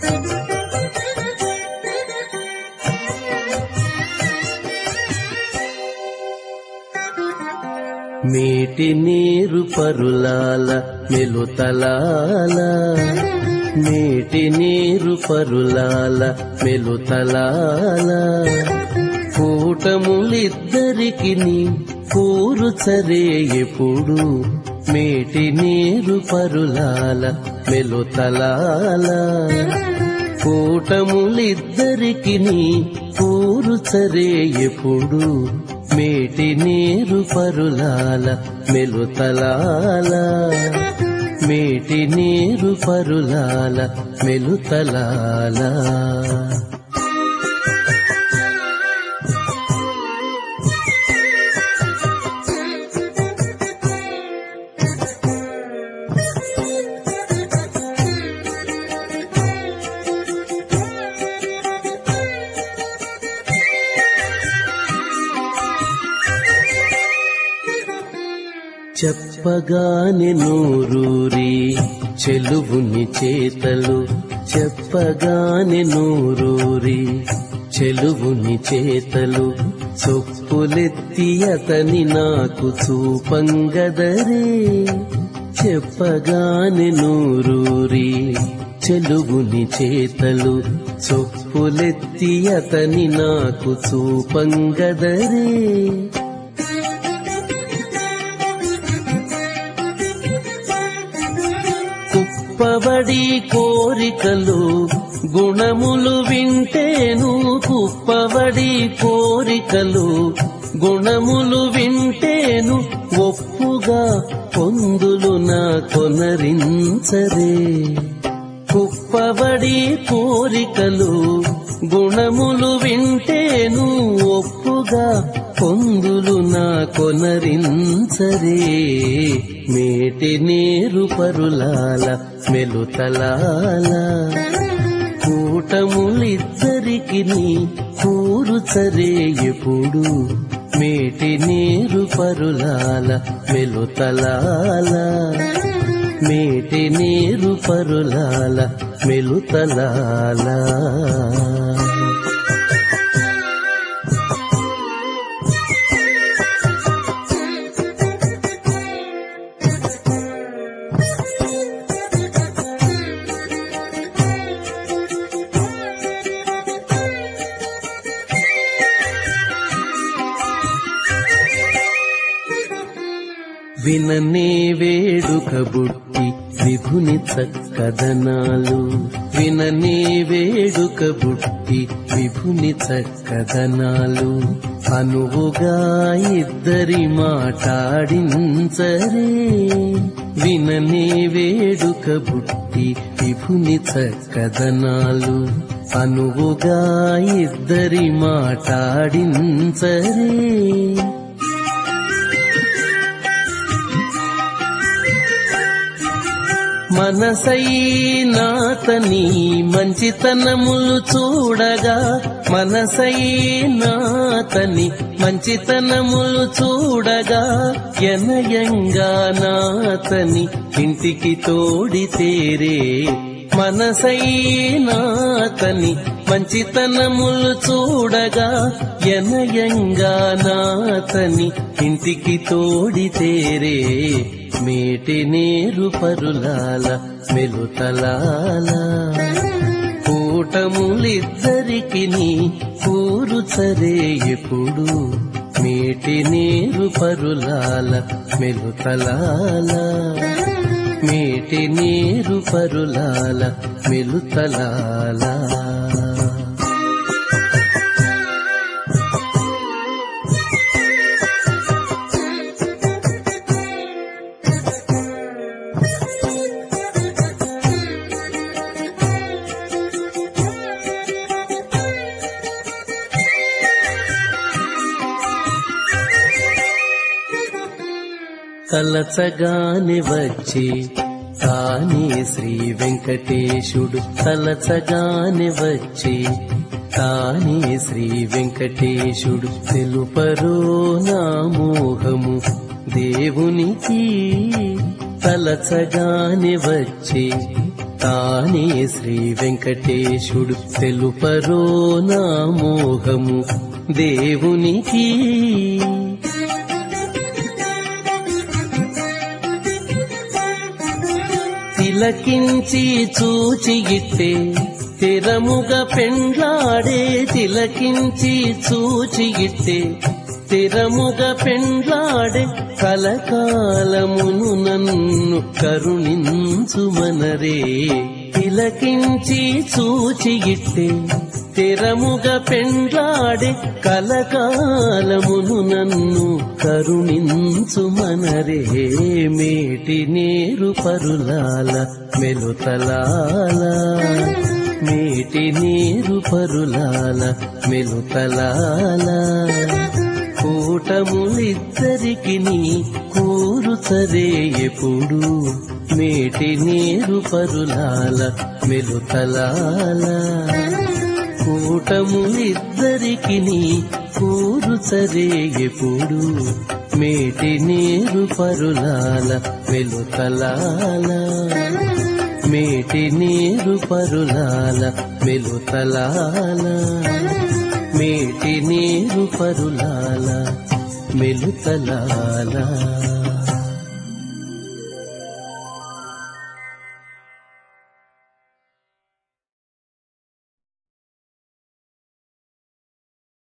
మేటి నీరు పరులాల మెలుతలాల మేటి నీరు పరులాల మెలుతలాల కూటములిద్దరికి కూరుచరే ఎప్పుడు మేటి నీరు పరులాల మెలుతలాల కూటములిద్దరికి కూరుచరే ఎప్పుడు మేటి నీరు పరులాల మెలుతలాల మేటి నీరు పరులాల మెలుతలాల చెప్పగానే నూరూరి చెలువుని చేతలు చెప్పగానే నూరూరి చెలువుని చేతలు చొప్పులెత్తి అతని నాకు చూపంగదరే చెప్పగానే నూరూరి చెలుగుని చేతలు చొప్పులెత్తి అతని నాకు చూపంగదరే కుప్పబడి కోరికలు గుణములు వింటేను కుప్పబడి కోరికలు గుణములు వింటేను ఒప్పుగా పొందులు నా కొనరించరే కుప్పబడి కోరికలు గుణములు వింటేను ఒప్పుగా పొందులు నా కొనరించరే మేటి నీరు పరులాల మెలుతలాల కూటములిద్దరికి కూరుచరే ఎప్పుడు మేటి నీరు పరులాల మెలుతలాల మేటి నీరు పరులాల మెలుతలాల విననే వేడుక బుట్టి విభుని చక్కదనాలు విననే వేడుక బుట్టి విభుని చక్కదనాలు అనువుగా ఇద్దరి మాటాడించరే విననే వేడుక బుట్టి విభుని చక్కదనాలు అనువుగా ఇద్దరి మాటాడించరే మనసైనాతని మంచితనములు చూడగా మనసైనాతని మంచితనములు చూడగా ఎనయంగా నాతని ఇంటికి తోడి తేరే మనసైనాతని మంచితనములు చూడగా ఎనయంగా నాతని ఇంటికి తోడి తేరే మేటి నీరు పరులాల మెలుతలాల కూటములిద్దరికి కూరుచరే ఎప్పుడు మేటి నీరు పరులాల మెలుతలాల మేటి నీరు పరులాల మెలుతలాల తలచగానే వచ్చి తానే శ్రీ వెంకటేశుడు తలచగానే వచ్చి తానే శ్రీ వెంకటేశుడు తెలుపరో నా మోహము దేవునికి తలచగానే వచ్చి తానే శ్రీ వెంకటేశుడు తెలుపరో నా మోహము దేవునికి తిలకించి చూచిగిట్టే స్థిరముగా పెండ్లాడే తిలకించి చూచిగిట్టే స్థిరముగా పెండ్లాడే కలకాలమును నన్ను కరుణించుమనరే తిలకించి చూచిగిట్టే స్థిరముగా పెండ్లాడే కలకాలమును నన్ను కరుణించుమనరే మేటి నేరు పరులాల మెలుతలాల మేటి నీరు పరులాల మెలుతలాల కూటములిద్దరికి నీ కూరుచరే ఎప్పుడు మేటి నీరు పరులాల మెలుతలాల కూటములిద్దరికి నీ కూరుచరే ఎప్పుడు మేటి నీరు పరులాల మెలుతలాల మేటి నీరు పరులాల మెలుతలాల మేటి నీరు పరులాల మెలుతలాల